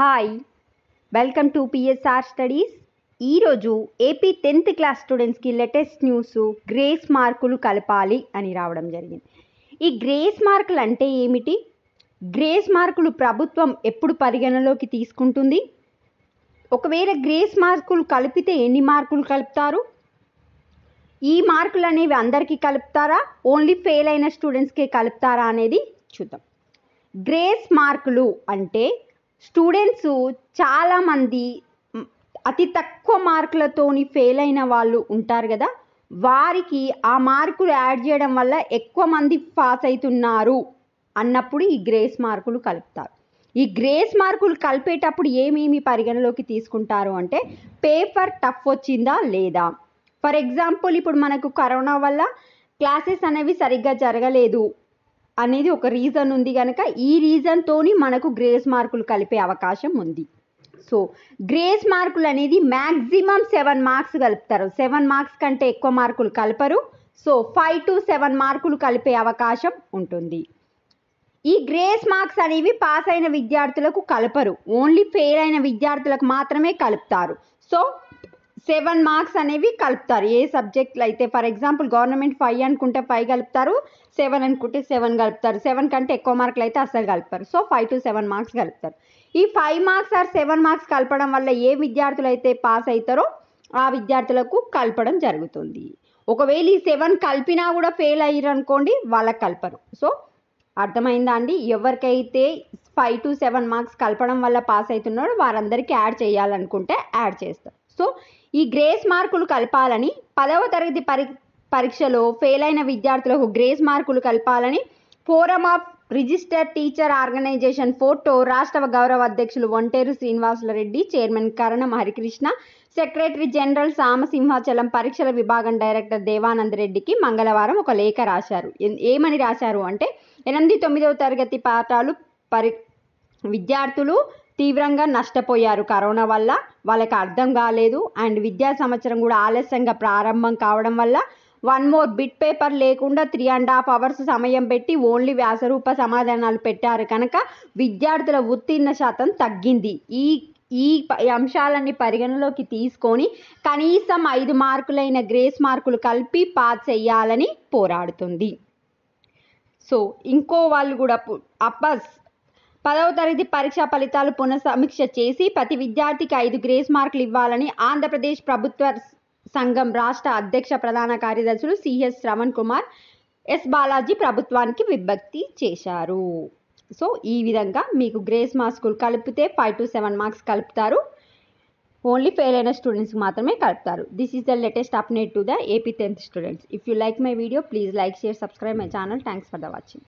hi welcome to PSR studies ఈరోజు AP tenth class స్టూడెంట్స్కి latest news grace మార్కులు కలపాలి అని రావడం జరిగింది ఈ గ్రేస్ మార్కులు అంటే ఏమిటి గ్రేస్ మార్కులు ప్రభుత్వం ఎప్పుడు పరిగణలోకి తీసుకుంటుంది ఒకవేళ గ్రేస్ మార్కులు కలిపితే ఎన్ని మార్కులు కలుపుతారు ఈ మార్కులు అనేవి అందరికీ కలుపుతారా ఓన్లీ ఫెయిల్ అయిన స్టూడెంట్స్కే కలుపుతారా అనేది చూద్దాం గ్రేస్ మార్కులు అంటే స్టూడెంట్స్ చాలామంది మ్, అతి తక్కువ మార్కులతోని ఫెయిల్ అయిన వాళ్ళు ఉంటారు కదా వారికి ఆ మార్కులు యాడ్ చేయడం వల్ల ఎక్కువ మంది పాస్ అవుతున్నారు అన్నప్పుడు ఈ గ్రేస్ మార్కులు కలుపుతారు ఈ గ్రేస్ మార్కులు కలిపేటప్పుడు ఏమేమి పరిగణలోకి తీసుకుంటారు అంటే పేపర్ టఫ్ వచ్చిందా లేదా ఫర్ ఎగ్జాంపుల్ ఇప్పుడు మనకు కరోనా వల్ల క్లాసెస్ అనేవి సరిగ్గా జరగలేదు అనేది ఒక రీజన్ ఉంది కనుక ఈ రీజన్తోని మనకు గ్రేస్ మార్కులు కలిపే అవకాశం ఉంది సో గ్రేస్ మార్కులు అనేది మ్యాక్సిమం సెవెన్ మార్క్స్ కలుపుతారు సెవెన్ మార్క్స్ కంటే ఎక్కువ మార్కులు కలపరు సో ఫైవ్ టు సెవెన్ మార్కులు కలిపే అవకాశం ఉంటుంది ఈ గ్రేస్ మార్క్స్ అనేవి పాస్ అయిన విద్యార్థులకు కలపరు ఓన్లీ ఫెయిల్ అయిన విద్యార్థులకు మాత్రమే కలుపుతారు సో సెవెన్ మార్క్స్ అనేవి కలుపుతారు ఏ సబ్జెక్టులు అయితే ఫర్ ఎగ్జాంపుల్ గవర్నమెంట్ ఫైవ్ అనుకుంటే ఫైవ్ కలుపుతారు సెవెన్ అనుకుంటే సెవెన్ కలుపుతారు సెవెన్ కంటే ఎక్కువ మార్కులు అయితే అస్సలు కలుపుతారు so five to seven marks కలుపుతారు ఈ five marks or seven marks కలపడం వల్ల ఏ విద్యార్థులు అయితే పాస్ అవుతారో ఆ విద్యార్థులకు కలపడం జరుగుతుంది ఒకవేళ ఈ సెవెన్ కలిపినా కూడా ఫెయిల్ అయ్యారు అనుకోండి వాళ్ళకి కలపరు సో అర్థమైందా అండి ఎవరికైతే ఫైవ్ టు సెవెన్ మార్క్స్ కలపడం వల్ల పాస్ అవుతున్నారో వారందరికీ యాడ్ చేయాలనుకుంటే యాడ్ చేస్తారు సో ఈ గ్రేస్ మార్కులు కలపాలని పదవ తరగతి పరి పరీక్షలో ఫెయిల్ అయిన విద్యార్థులకు గ్రేస్ మార్కులు కలపాలని forum of registered teacher organisation ఫోటో రాష్ట్ర గౌరవ అధ్యక్షులు Onteru Srinivasula Reddy chairman Karanam Harikrishna secretary general Sama Simhachalam పరీక్షల విభాగం డైరెక్టర్ దేవానంద్ రెడ్డికి మంగళవారం ఒక లేఖ రాశారు ఎన్- ఏమని రాశారు అంటే ఎనిమిది తొమ్మిదవ తరగతి పాఠాలు పరి విద్యార్థులు తీవ్రంగా నష్టపోయారు కరోనా వల్ల వాళ్ళకి అర్థం కాలేదు అండ్ విద్యా సంవత్సరం కూడా ఆలస్యంగా ప్రారంభం కావడం వల్ల వన్ మోర్ బిట్ పేపర్ లేకుండా త్రీ అండ్ హాఫ్ అవర్స్ సమయం పెట్టి ఓన్లీ వ్యాసరూప సమాధానాలు పెట్టారు కనుక విద్యార్థుల ఉత్తీర్ణ శాతం తగ్గింది ఈ ఈ ప- ఈ అంశాలన్నీ పరిగణలోకి తీసుకొని కనీసం ఐదు మార్కులైన గ్రేస్ మార్కులు కలిపి పాస్ చేయాలని పోరాడుతుంది సో ఇంకో వాళ్ళు కూడా పు- అప్పస్ పదవ తరగతి పరీక్షా ఫలితాలు పునఃసమీక్ష చేసి ప్రతి విద్యార్థికి ఐదు గ్రేస్ మార్కులు ఇవ్వాలని ఆంధ్రప్రదేశ్ ప్రభుత్వ సంఘం రాష్ట్ర అధ్యక్ష ప్రధాన కార్యదర్శులు సిఎస్ శ్రవణ్ కుమార్ ఎస్ బాలాజీ ప్రభుత్వానికి విభక్తి చేశారు సో ఈ విధంగా మీకు గ్రేస్ మార్క్స్ కలిపితే ఫైవ్ టు సెవెన్ మార్క్స్ కలుపుతారు ఓన్లీ ఫెయిల్ అయిన స్టూడెంట్స్కి మాత్రమే కలుపుతారు this is the latest update to the AP tenth students if you like my video please like share subscribe my channel thanks for the watching